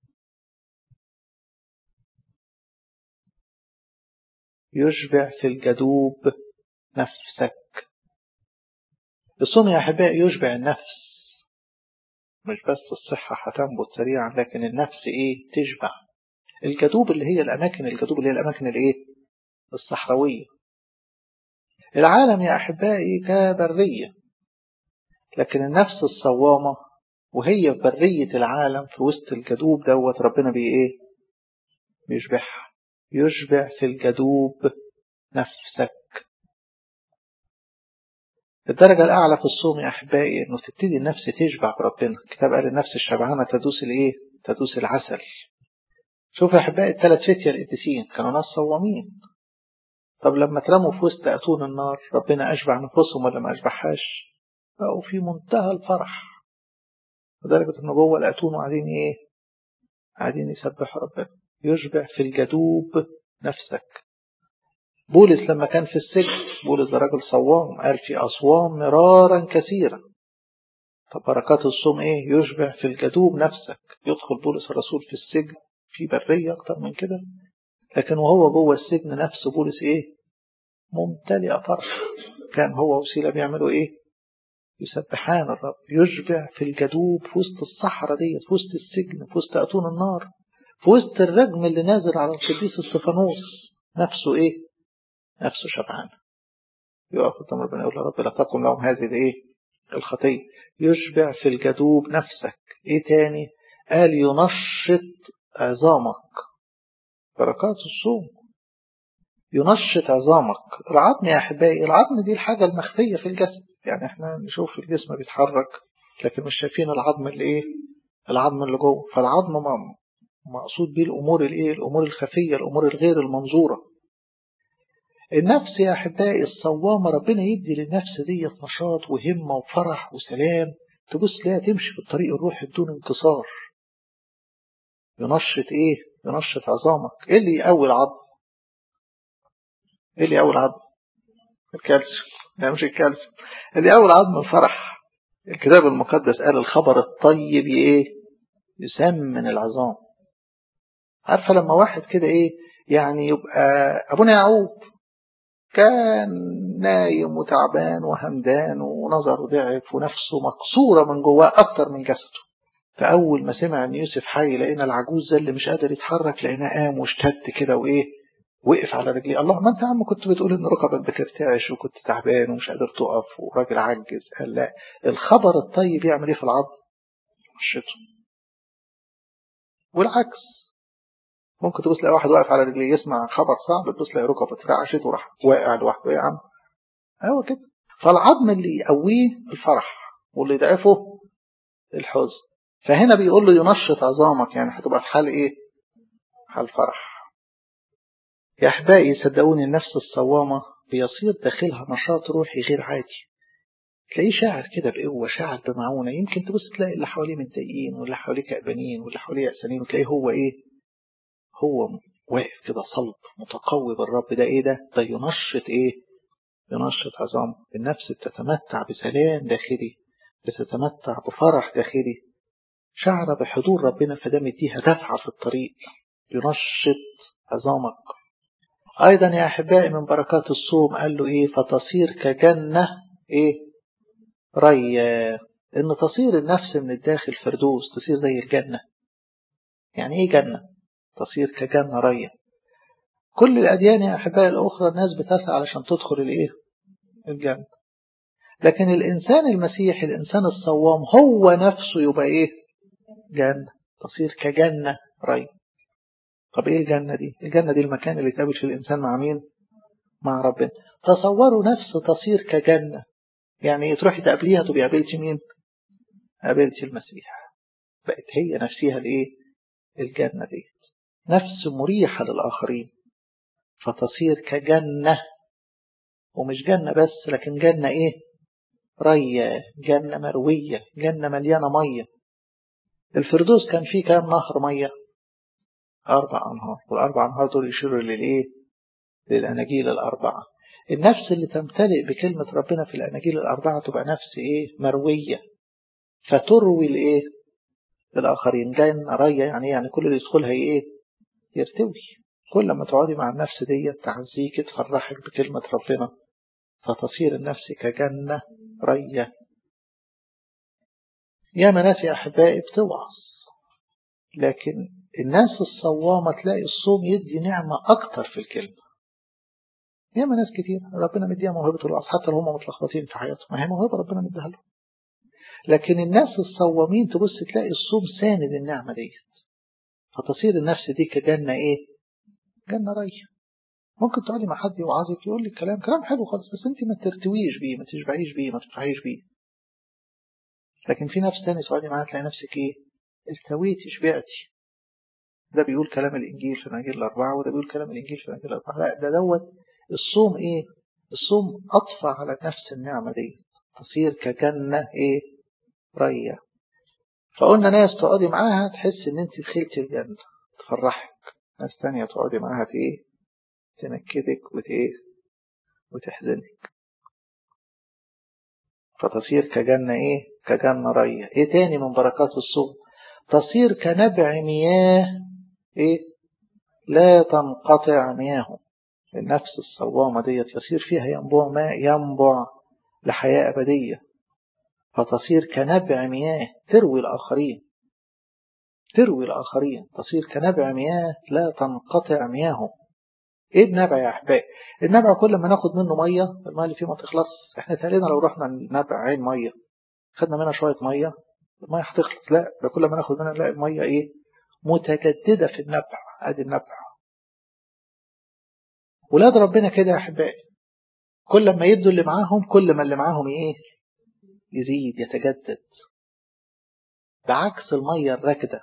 يشبع في الجدوب نفسك الصوم يا أحبائي يشبع النفس مش بس الصحة هتنبت سريعا لكن النفس إيه تشبع الجدوب اللي هي الأماكن الجدوب اللي هي الأماكن الإيه الصحراوية العالم يا أحبائي كبرية لكن النفس الصوامة وهي في برية العالم في وسط الجدوب دوت ربنا بي إيه بيشبعها يشبع في الجدوب نفسك الدرجة الأعلى في الصوم يا أحبائي إنه تبتدي النفس تشبع بربنا الكتاب قال النفس الشبعانة تدوس الإيه؟ تدوس العسل شوف يا أحبائي الثلاث فتية القديسين كانوا ناس صوامين طب لما اترموا في وسط أتون النار ربنا أشبع نفوسهم ولا ما أشبعهاش بقوا في منتهى الفرح لدرجة إنه جوه الأتون وقاعدين إيه؟ قاعدين يسبحوا ربنا يشبع في الجدوب نفسك بولس لما كان في السجن بولس ده راجل صوام قال في أصوام مرارا كثيرا طب بركات الصوم إيه؟ يشبع في الجدوب نفسك يدخل بولس الرسول في السجن في برية أكتر من كده لكن وهو جوه السجن نفسه بولس إيه؟ ممتلئ فرح كان هو وسيلة بيعملوا إيه؟ يسبحان الرب يشبع في الجدوب في وسط الصحراء ديت في وسط السجن في وسط أتون النار في وسط الرجم اللي نازل على القديس استفانوس نفسه إيه؟ نفسه شبعان يقف قدام ربنا يقول يا رب لا تقم لهم هذه الايه الخطيه يشبع في الجدوب نفسك ايه تاني قال ينشط عظامك بركات الصوم ينشط عظامك العظم يا احبائي العظم دي الحاجه المخفيه في الجسد يعني احنا نشوف الجسم بيتحرك لكن مش شايفين العظم اللي ايه العظم اللي جوه فالعظم مقصود بيه الامور الايه الامور الخفيه الامور الغير المنظوره النفس يا أحبائي الصوامة ربنا يدي للنفس دي نشاط وهمة وفرح وسلام تبص لها تمشي في الطريق الروحي بدون انكسار ينشط ايه ينشط عظامك ايه اللي يقوي العظم ايه اللي يقوي العظم الكالسيوم لا مش الكالسيوم اللي يقوي العظم الفرح الكتاب المقدس قال الخبر الطيب ايه يسمن العظام عارفه لما واحد كده ايه يعني يبقى ابونا يعقوب كان نايم وتعبان وهمدان ونظره ضعف ونفسه مكسورة من جواه أكتر من جسده فأول ما سمع أن يوسف حي لقينا العجوز ده اللي مش قادر يتحرك لقيناه قام واشتد كده وإيه وقف على رجليه الله ما أنت يا عم كنت بتقول إن ركبك بترتعش وكنت تعبان ومش قادر تقف وراجل عجز قال لا الخبر الطيب يعمل إيه في العظم؟ مشيته والعكس ممكن تبص تلاقي واحد واقف على رجليه يسمع خبر صعب تبص تلاقي ركبه اترعشت وراح واقع لوحده يا عم ايوه كده فالعظم اللي يقويه الفرح واللي يضعفه الحزن فهنا بيقول له ينشط عظامك يعني هتبقى في حال ايه؟ حال فرح يا احبائي صدقوني النفس الصوامه بيصير داخلها نشاط روحي غير عادي تلاقيه شاعر كده بقوة شاعر بمعونة يمكن تبص تلاقي اللي حواليه متضايقين واللي حواليه كأبانين واللي حواليه يأسانين وتلاقيه هو ايه هو واقف كده صلب متقوي بالرب ده ايه ده ده ينشط ايه ينشط عظام النفس بتتمتع بسلام داخلي بتتمتع بفرح داخلي شعر بحضور ربنا فده مديها دفعة في الطريق ينشط عظامك أيضا يا أحبائي من بركات الصوم قال له إيه فتصير كجنة إيه ريا إن تصير النفس من الداخل فردوس تصير زي الجنة يعني إيه جنة تصير كجنة ريا كل الأديان يا أحبائي الأخرى الناس بتسعى علشان تدخل الإيه الجنة لكن الإنسان المسيحي الإنسان الصوام هو نفسه يبقى إيه جنة تصير كجنة ريا طب إيه الجنة دي الجنة دي المكان اللي تقابل فيه الإنسان مع مين مع ربنا تصوروا نفس تصير كجنة يعني تروحي تقابليها تبقي قابلتي مين قابلتي المسيح بقت هي نفسها الإيه الجنة دي نفس مريحة للآخرين فتصير كجنة ومش جنة بس لكن جنة إيه رية جنة مروية جنة مليانة مية الفردوس كان فيه كام نهر مية أربع أنهار والأربع أنهار دول يشيروا للإيه للأناجيل الأربعة النفس اللي تمتلئ بكلمة ربنا في الأناجيل الأربعة تبقى نفس إيه مروية فتروي الإيه الآخرين جنة رية يعني يعني كل اللي يدخلها إيه يرتوي كل ما تقعدي مع النفس دي تعزيك تفرحك بكلمة ربنا فتصير النفس كجنة رية يا ناس يا أحبائي بتوعظ لكن الناس الصوامة تلاقي الصوم يدي نعمة أكتر في الكلمة ياما ناس كتير ربنا مديها موهبة الوعظ حتى لو هم متلخبطين في حياتهم ما هي موهبة ربنا مديها لهم لكن الناس الصوامين تبص تلاقي الصوم ساند النعمة ديت فتصير النفس دي كجنة ايه جنة رية ممكن تقعدي مع حد يوعظك يقول لك كلام كلام حلو خالص بس انت ما ترتويش بيه ما تشبعيش بيه ما تفرحيش بيه لكن في نفس تاني تقعدي معاها تلاقي نفسك ايه استويتي شبعتي ده بيقول كلام الانجيل في الانجيل الاربعه وده بيقول كلام الانجيل في الانجيل الاربعه لا ده دوت الصوم ايه الصوم اطفى على نفس النعمه دي تصير كجنه ايه ريه فقلنا ناس تقعدي معاها تحس ان انت دخلتي الجنه تفرحك ناس تانية تقعدي معاها في ايه تنكدك وتايه وتحزنك فتصير كجنة ايه كجنة رية ايه تاني من بركات الصوم تصير كنبع مياه ايه لا تنقطع مياهه النفس الصوامة ديت يصير فيها ينبوع ماء ينبع لحياة أبدية فتصير كنبع مياه تروي الآخرين تروي الآخرين تصير كنبع مياه لا تنقطع مياهه ايه النبع يا احبائي النبع كل ما ناخد منه ميه الميه اللي فيه ما تخلص احنا تقريبا لو رحنا نبع عين ميه خدنا منها شويه ميه الميه هتخلص لا ده كل ما ناخد منها نلاقي الميه ايه متجدده في النبع ادي النبع ولاد ربنا كده يا احبائي كل ما يدوا اللي معاهم كل ما اللي معاهم ايه يزيد يتجدد بعكس الميه الراكده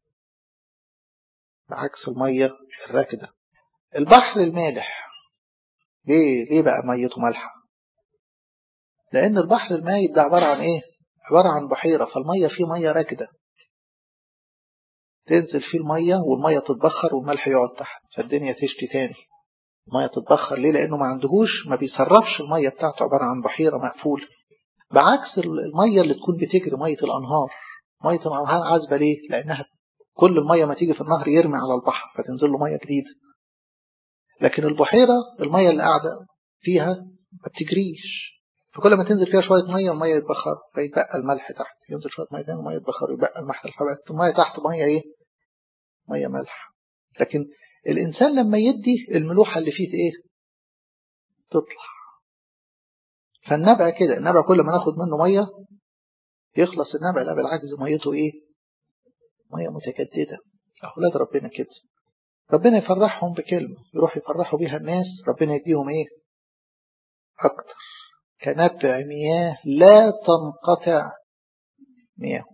بعكس الميه الراكده البحر المالح ليه ليه بقى ميته مالحه لان البحر المائي ده عباره عن ايه عباره عن بحيره فالميه فيه ميه راكده تنزل فيه الميه والميه تتبخر والملح يقعد تحت فالدنيا تشتي تاني الميه تتبخر ليه لانه ما عندهوش ما بيصرفش الميه بتاعته عباره عن بحيره مقفوله بعكس الميه اللي تكون بتجري ميه الانهار ميه الانهار عذبه ليه لانها كل الميه ما تيجي في النهر يرمي على البحر فتنزل له ميه جديده لكن البحيرة المية اللي قاعدة فيها ما بتجريش فكل ما تنزل فيها شوية مية المية يتبخر فيتبقى الملح تحت ينزل شوية مية تاني المية يتبخر يبقى الملح الحبات المية تحت مية ايه مية ملح لكن الإنسان لما يدي الملوحة اللي فيه ايه تطلع فالنبع كده النبع كل ما ناخد منه مية يخلص النبع لا بالعكس ميته ايه مية متجددة أولاد ربنا كده ربنا يفرحهم بكلمة يروح يفرحوا بيها الناس ربنا يديهم ايه اكتر كنبع مياه لا تنقطع مياه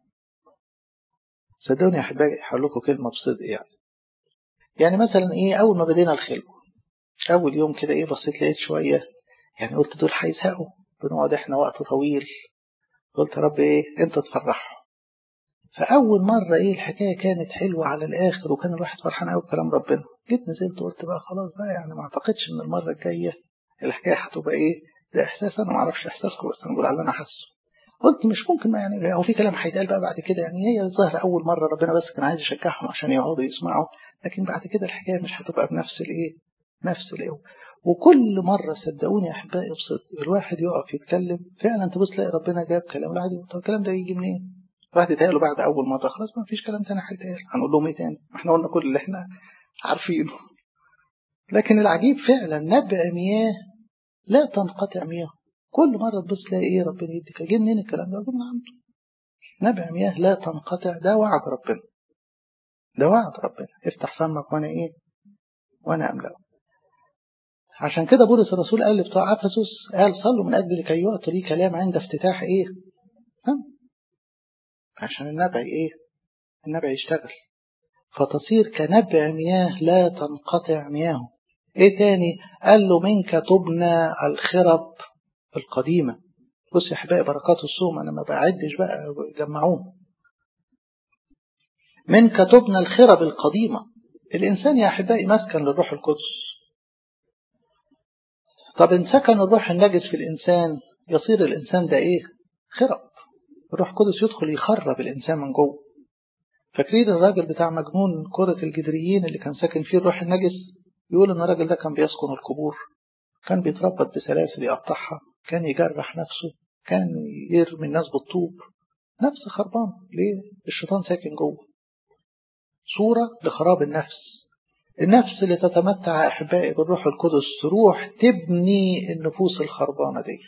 صدقوني يا احبائي هقول لكم كلمة بصدق يعني يعني مثلا ايه اول ما بدينا الخلوة اول يوم كده ايه بصيت لقيت شوية يعني قلت دول هيزهقوا بنقعد احنا وقت طويل قلت يا رب ايه انت تفرحهم فأول مرة إيه الحكاية كانت حلوة على الآخر وكان الواحد فرحان قوي بكلام ربنا جيت نزلت وقلت بقى خلاص بقى يعني ما أعتقدش إن المرة الجاية الحكاية هتبقى إيه ده إحساس أنا ما أعرفش إحساسكم بس أنا بقول على اللي أنا حاسه قلت مش ممكن يعني هو في كلام هيتقال بقى بعد كده يعني هي الظاهر أول مرة ربنا بس كان عايز يشجعهم عشان يقعدوا يسمعوا لكن بعد كده الحكاية مش هتبقى بنفس الإيه نفس الإيه وكل مرة صدقوني يا أحبائي بصدق الواحد يقف يتكلم فعلا تبص تلاقي ربنا جاب كلام العادي طب الكلام ده يجي منين؟ واحد يتهيأ له بعد أول مرة خلاص ما فيش كلام تاني هيتقال هنقول لهم إيه تاني؟ ما إحنا قلنا كل اللي إحنا عارفينه لكن العجيب فعلا نبع مياه لا تنقطع مياه كل مرة تبص تلاقي إيه ربنا يديك جه منين الكلام ده؟ جه من عنده نبع مياه لا تنقطع ده وعد ربنا ده وعد ربنا افتح فمك وأنا إيه؟ وأنا أملأه عشان كده بولس الرسول قال لبتوع افسس قال صلوا من اجل لكي يعطي لي كلام عند افتتاح ايه؟ هم؟ عشان النبع ايه؟ النبع يشتغل فتصير كنبع مياه لا تنقطع مياهه ايه تاني؟ قال له منك تبنى الخرب القديمة بص يا احبائي بركات الصوم انا ما بعدش بقى جمعوهم منك تبنى الخرب القديمة الانسان يا احبائي مسكن للروح القدس طب إن سكن الروح النجس في الإنسان يصير الإنسان ده إيه؟ خرب الروح القدس يدخل يخرب الإنسان من جوه فاكرين الراجل بتاع مجنون كرة الجدريين اللي كان ساكن فيه الروح النجس يقول إن الراجل ده كان بيسكن القبور كان بيتربط بسلاسل يقطعها كان يجرح نفسه كان يرمي الناس بالطوب نفس خربان ليه؟ الشيطان ساكن جوه صورة لخراب النفس النفس اللي تتمتع أحبائي بالروح القدس تروح تبني النفوس الخربانة دي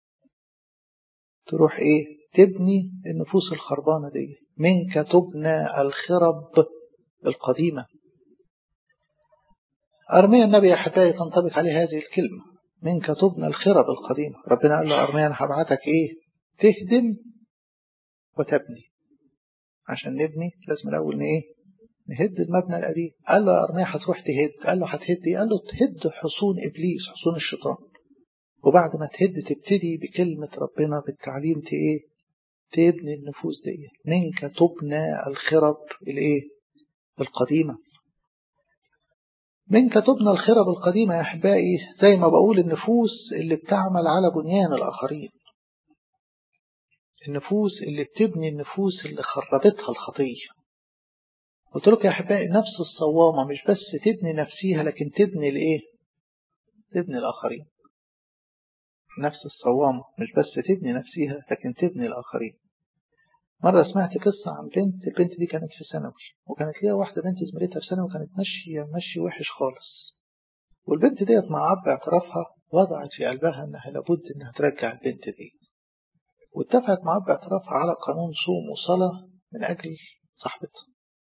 تروح إيه تبني النفوس الخربانة دي منك تبنى الخرب القديمة أرميا النبي يا أحبائي تنطبق عليه هذه الكلمة منك تبنى الخرب القديمة ربنا قال له أرميا أنا هبعتك إيه تهدم وتبني عشان نبني لازم الأول إيه نهد المبنى القديم قال له يا أرميا هتروح تهد قال له هتهد إيه قال له تهد حصون إبليس حصون الشيطان وبعد ما تهد تبتدي بكلمة ربنا بالتعليم إيه تبني النفوس دي منك تبنى الخرب الايه القديمة منك تبنى الخرب القديمة يا أحبائي زي ما بقول النفوس اللي بتعمل على بنيان الآخرين النفوس اللي بتبني النفوس اللي خربتها الخطية قلت لك يا أحبائي نفس الصوامة مش بس تبني نفسيها لكن تبني الإيه تبني الآخرين نفس الصوامة مش بس تبني نفسيها لكن تبني الآخرين مرة سمعت قصة عن بنت البنت دي كانت في ثانوي وكانت ليها واحدة بنت زميلتها في ثانوي وكانت ماشية ماشي وحش خالص والبنت ديت مع عب اعترافها وضعت في قلبها انها لابد انها ترجع البنت دي واتفقت مع عب اعترافها على قانون صوم وصلاة من اجل صاحبتها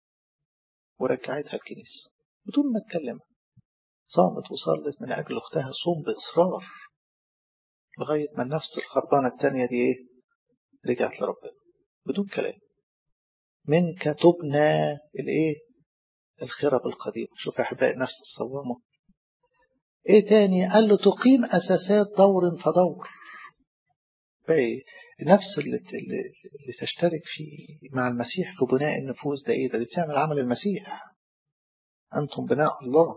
ورجعتها الكنيسة بدون ما تكلمها صامت وصلت من اجل اختها صوم باصرار لغاية ما النفس الخربانة التانية دي ايه رجعت لربنا بدون كلام منك تبنى الايه الخرب القديمة شوف يا احبائي نفس الصوامة ايه تاني قال له تقيم اساسات دور فدور باقي نفس اللي, اللي تشترك في مع المسيح في بناء النفوس ده ايه ده اللي بتعمل عمل المسيح انتم بناء الله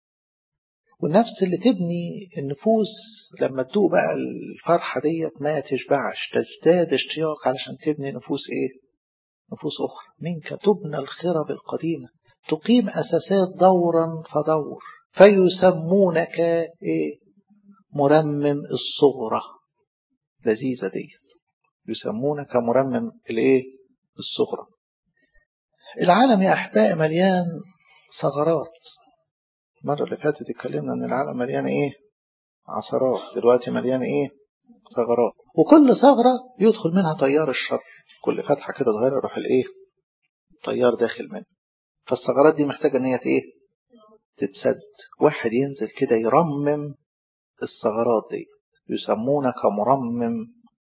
والنفس اللي تبني النفوس لما تدوق بقى الفرحة ديت ما تشبعش تزداد اشتياق علشان تبني نفوس ايه نفوس اخرى منك تبنى الخرب القديمة تقيم اساسات دورا فدور فيسمونك ايه مرمم الصغرى لذيذة ديت يسمونك مرمم الايه الصغرى العالم يا احبائي مليان ثغرات المرة اللي فاتت اتكلمنا ان العالم مليان ايه عثرات دلوقتي مليان ايه ثغرات وكل ثغرة يدخل منها تيار الشر كل فتحة كده صغيرة يروح الايه تيار داخل منها فالثغرات دي محتاجة ان هي ايه تتسد واحد ينزل كده يرمم الثغرات دي يسمونك مرمم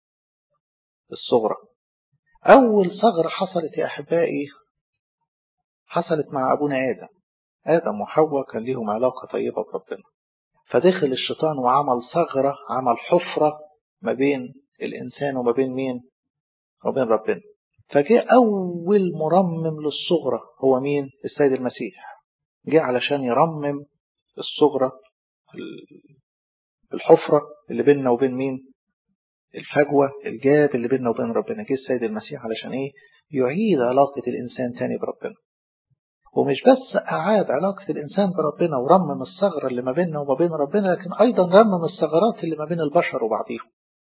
الصغرى اول ثغرة حصلت يا احبائي حصلت مع ابونا ادم ادم وحواء كان ليهم علاقة طيبة بربنا فدخل الشيطان وعمل ثغرة عمل حفرة ما بين الإنسان وما بين مين وبين ربنا فجاء أول مرمم للصغرى هو مين السيد المسيح جاء علشان يرمم الصغرى الحفرة اللي بيننا وبين مين الفجوة الجاب اللي بيننا وبين ربنا جه السيد المسيح علشان ايه يعيد علاقة الإنسان تاني بربنا ومش بس أعاد علاقة الإنسان بربنا ورمم الثغرة اللي ما بيننا وما بين ربنا لكن أيضا رمم الثغرات اللي ما بين البشر وبعضهم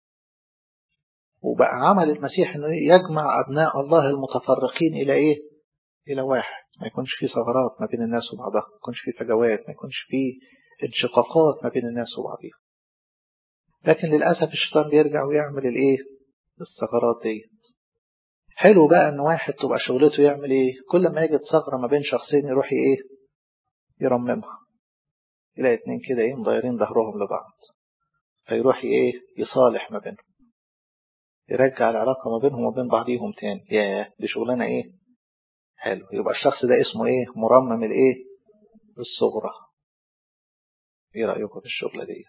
وبقى عمل المسيح انه يجمع ابناء الله المتفرقين الى ايه الى واحد ما يكونش في ثغرات ما بين الناس وبعضها ما يكونش في فجوات ما يكونش في انشقاقات ما بين الناس وبعضها لكن للاسف الشيطان بيرجع ويعمل الايه الثغرات دي حلو بقى ان واحد تبقى شغلته يعمل ايه كل ما يجد ثغره ما بين شخصين يروح ايه يرممها يلاقي اتنين كده ايه مضايرين ظهرهم لبعض فيروح ايه يصالح ما بينهم يرجع العلاقة ما بينهم وبين بعضيهم تاني يا دي شغلانة ايه حلو يبقى الشخص ده اسمه ايه مرمم الايه الصغرى ايه رأيكم في الشغلة دي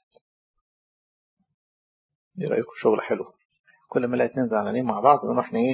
ايه رأيكم شغلة حلوة كل ما نلاقي اتنين زعلانين مع بعض نروح ايه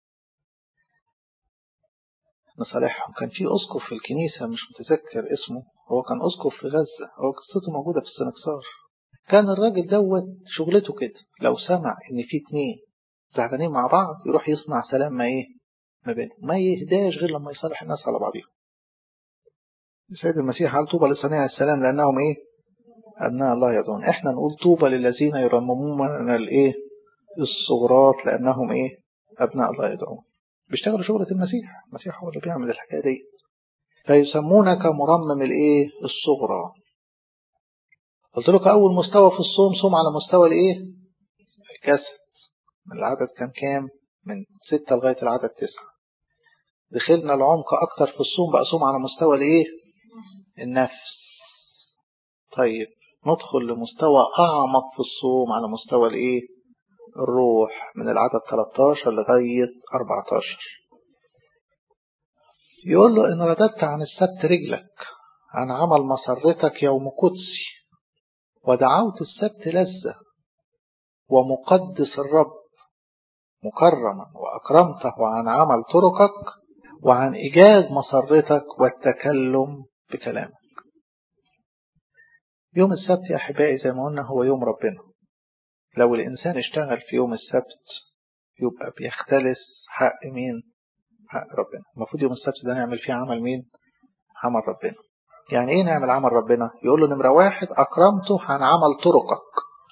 نصالحهم كان في أسقف في الكنيسة مش متذكر اسمه هو كان أسقف في غزة هو قصته موجودة في السنكسار كان الراجل دوت شغلته كده لو سمع ان في اتنين زعلانين مع بعض يروح يصنع سلام ما ايه ما بينهم ما يهداش غير لما يصالح الناس على بعضهم السيد المسيح قال طوبى لصانع السلام لانهم ايه ابناء الله يدعون احنا نقول طوبى للذين يرممون الايه الصغرات لانهم ايه ابناء الله يدعون بيشتغلوا شغلة المسيح المسيح هو اللي بيعمل الحكاية دي فيسمونك مرمم الايه الصغرى قلت لك اول مستوى في الصوم صوم على مستوى الايه الكسل من العدد كان كام من ستة لغاية العدد تسعة دخلنا العمق اكتر في الصوم بقى صوم على مستوى الايه النفس طيب ندخل لمستوى أعمق في الصوم على مستوى الإيه الروح من العدد 13 لغاية 14 يقول له إن رددت عن السبت رجلك عن عمل مسرتك يوم قدسي ودعوت السبت لذة ومقدس الرب مكرما وأكرمته عن عمل طرقك وعن إيجاز مسرتك والتكلم بكلامك يوم السبت يا أحبائي زي ما قلنا هو يوم ربنا لو الإنسان اشتغل في يوم السبت يبقى بيختلس حق مين حق ربنا المفروض يوم السبت ده نعمل فيه عمل مين عمل ربنا يعني ايه نعمل عمل ربنا يقول له نمرة واحد أكرمته عن عمل طرقك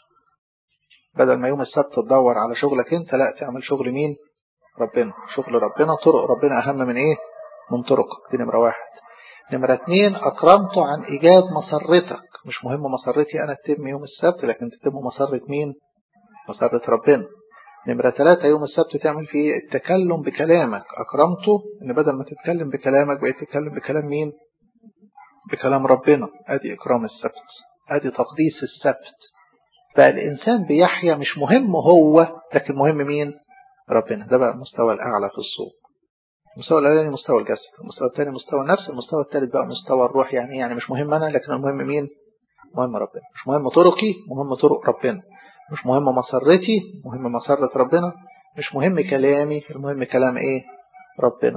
بدل ما يوم السبت تدور على شغلك انت لا تعمل شغل مين ربنا شغل ربنا طرق ربنا أهم من ايه من طرقك دي نمرة واحد نمرة اتنين أكرمته عن إيجاد مسرتك مش مهم مسرتي أنا تتم يوم السبت لكن تتم مسرة مين مسرة ربنا نمرة ثلاثة يوم السبت تعمل فيه التكلم بكلامك أكرمته إن بدل ما تتكلم بكلامك بقيت تتكلم بكلام مين بكلام ربنا أدي إكرام السبت أدي تقديس السبت بقى الإنسان بيحيا مش مهم هو لكن مهم مين ربنا ده بقى المستوى الأعلى في الصوم المستوى الأولاني مستوى الجسد المستوى الثاني مستوى النفس المستوى الثالث بقى مستوى الروح يعني يعني مش مهم أنا لكن المهم مين مهم ربنا مش مهم طرقي مهم طرق ربنا مش مهم مسرتي مهم مسرة ربنا مش مهم كلامي المهم كلام ايه ربنا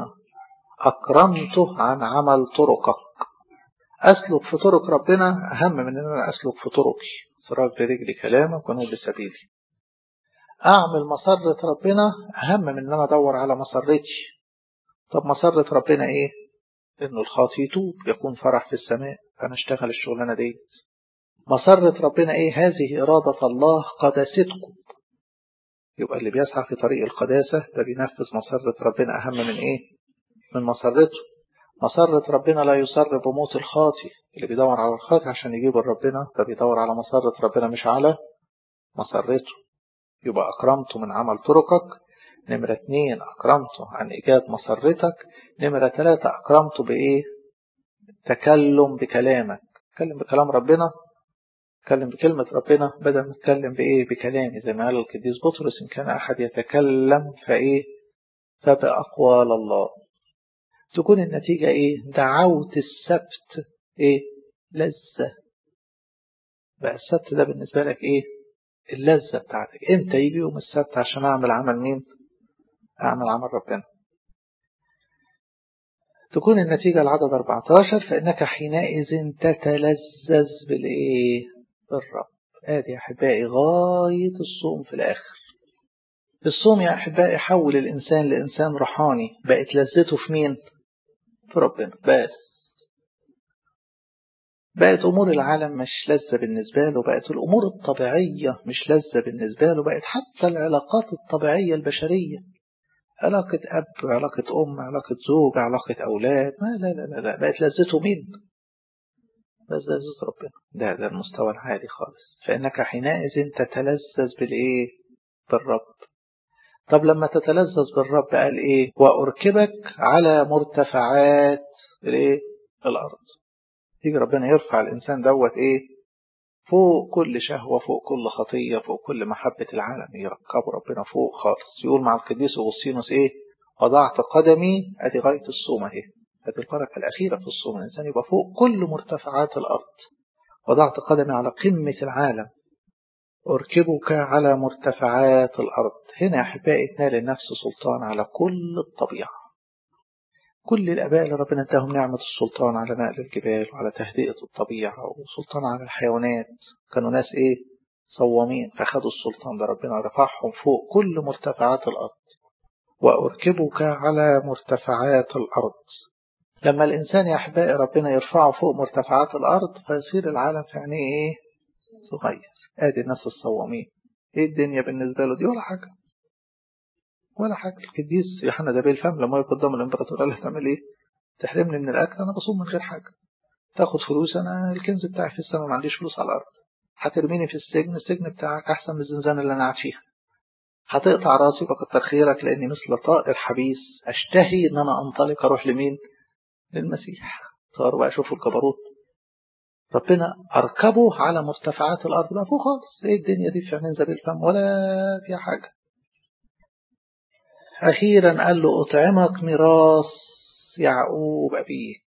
أكرمته عن عمل طرقك أسلك في طرق ربنا أهم من أن أنا أسلك في طرقي سراج برجلي كلامك ونور بسبيلي أعمل مسرة ربنا أهم من أن أنا أدور على مسرتي طب مسرة ربنا إيه إنه الخاطي يتوب يكون فرح في السماء فأنا أشتغل الشغلانة ديت مسرة ربنا إيه هذه إرادة الله قداستكم يبقى اللي بيسعى في طريق القداسة ده بينفذ مسرة ربنا أهم من إيه من مسرته مسرة ربنا لا يسر بموت الخاطي اللي بيدور على الخاطي عشان يجيب ربنا ده بيدور على مسرة ربنا مش على مسرته يبقى أكرمته من عمل طرقك نمرة اتنين أكرمته عن إيجاد مسرتك نمرة ثلاثة أكرمته بإيه تكلم بكلامك تكلم بكلام ربنا تكلم بكلمة ربنا بدل ما تتكلم بإيه بكلامي زي ما قال القديس بطرس إن كان أحد يتكلم فإيه فبأقوال الله تكون النتيجة إيه دعوت السبت إيه لذة بقى السبت ده بالنسبة لك إيه اللذة بتاعتك أنت يجي يوم السبت عشان أعمل عمل مين أعمل عمل ربنا تكون النتيجة العدد 14 فإنك حينئذ تتلذذ بالإيه بالرب آدي يا أحبائي غاية الصوم في الآخر الصوم يا أحبائي حول الإنسان لإنسان روحاني بقت لذته في مين في ربنا بس بقت أمور العالم مش لذة بالنسبة له بقت الأمور الطبيعية مش لذة بالنسبة له بقت حتى العلاقات الطبيعية البشرية علاقة أب علاقة أم علاقة زوج علاقة أولاد ما لا لا لا, لا. بقت لذته مين بس لذة ربنا ده ده المستوى العالي خالص فإنك حينئذ تتلذذ بالإيه بالرب طب لما تتلذذ بالرب قال إيه وأركبك على مرتفعات الإيه الأرض يجي ربنا يرفع الإنسان دوت إيه فوق كل شهوة فوق كل خطية فوق كل محبة العالم يركبوا ربنا فوق خالص يقول مع القديس أغسطينوس إيه وضعت قدمي أدي غاية الصوم أهي أدي البركة الأخيرة في الصوم الإنسان يبقى فوق كل مرتفعات الأرض وضعت قدمي على قمة العالم أركبك على مرتفعات الأرض هنا أحبائي تنال النفس سلطان على كل الطبيعة كل الآباء اللي ربنا اداهم نعمة السلطان على نقل الجبال وعلى تهدئة الطبيعة وسلطان على الحيوانات كانوا ناس إيه صوامين فخدوا السلطان ده ربنا رفعهم فوق كل مرتفعات الأرض وأركبك على مرتفعات الأرض لما الإنسان يا أحبائي ربنا يرفعه فوق مرتفعات الأرض فيصير العالم في عينيه إيه صغير آدي الناس الصوامين إيه الدنيا بالنسبة له دي ولا حاجة ولا حاجة القديس يوحنا ده بالفم لما يقف قدام الامبراطور قال له تعمل ايه تحرمني من الاكل انا بصوم من غير حاجة تاخد فلوس انا الكنز بتاعي في السماء ما عنديش فلوس على الارض هترميني في السجن السجن بتاعك احسن من الزنزانة اللي انا قاعد فيها هتقطع راسي فكتر خيرك لاني مثل طائر حبيس اشتهي ان انا انطلق اروح لمين للمسيح صار بقى شوفوا الجبروت ربنا أركبه على مرتفعات الأرض بقى فوق خالص إيه الدنيا دي في عينين ذبي الفم ولا فيها حاجة أخيرا قال له أطعمك ميراث يعقوب أبيك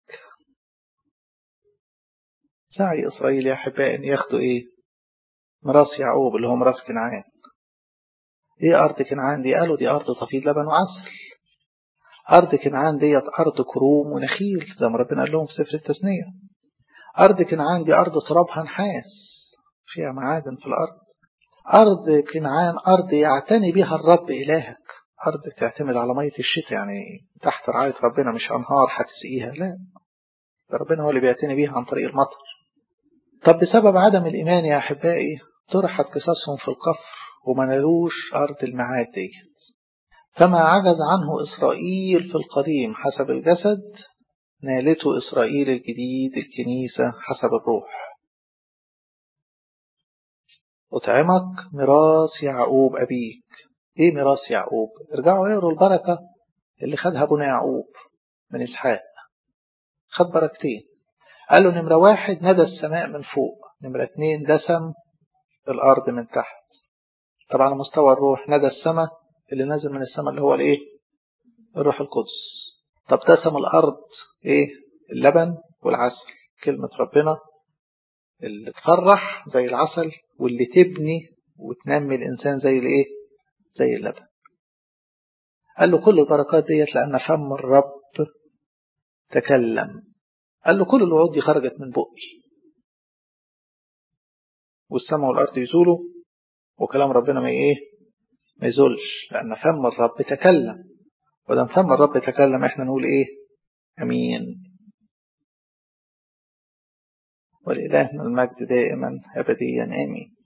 سعي إسرائيل يا أحبائي أن ياخدوا إيه ميراث يعقوب اللي هو ميراث كنعان إيه أرض كنعان دي قالوا دي أرض تفيض لبن وعسل أرض كنعان ديت أرض كروم ونخيل زي ما ربنا قال لهم في سفر التثنية أرض كنعان دي أرض ترابها نحاس فيها معادن في الأرض أرض كنعان أرض يعتني بها الرب إلهك أرض تعتمد على مية الشتاء يعني تحت رعاية ربنا مش أنهار هتسقيها لا ربنا هو اللي بيعتني بيها عن طريق المطر طب بسبب عدم الإيمان يا أحبائي طرحت قصصهم في القفر وما نالوش أرض المعاد دي فما عجز عنه إسرائيل في القديم حسب الجسد نالته إسرائيل الجديد الكنيسة حسب الروح أطعمك ميراث يعقوب أبيك إيه ميراث يعقوب ارجعوا اقروا البركة اللي خدها ابونا يعقوب من إسحاق خد بركتين قال له نمرة واحد ندى السماء من فوق نمرة اتنين دسم الأرض من تحت طبعا على مستوى الروح ندى السماء اللي نازل من السماء اللي هو الايه الروح القدس طب دسم الأرض ايه اللبن والعسل كلمة ربنا اللي تفرح زي العسل واللي تبني وتنمي الإنسان زي الايه زي اللبن قال له كل البركات ديت لأن فم الرب تكلم قال له كل الوعود دي خرجت من بقي والسماء والأرض يزولوا وكلام ربنا ما ايه ما يزولش لأن فم الرب تكلم ولما فم الرب تكلم احنا نقول ايه امين ولإلهنا المجد دائما أبديا آمين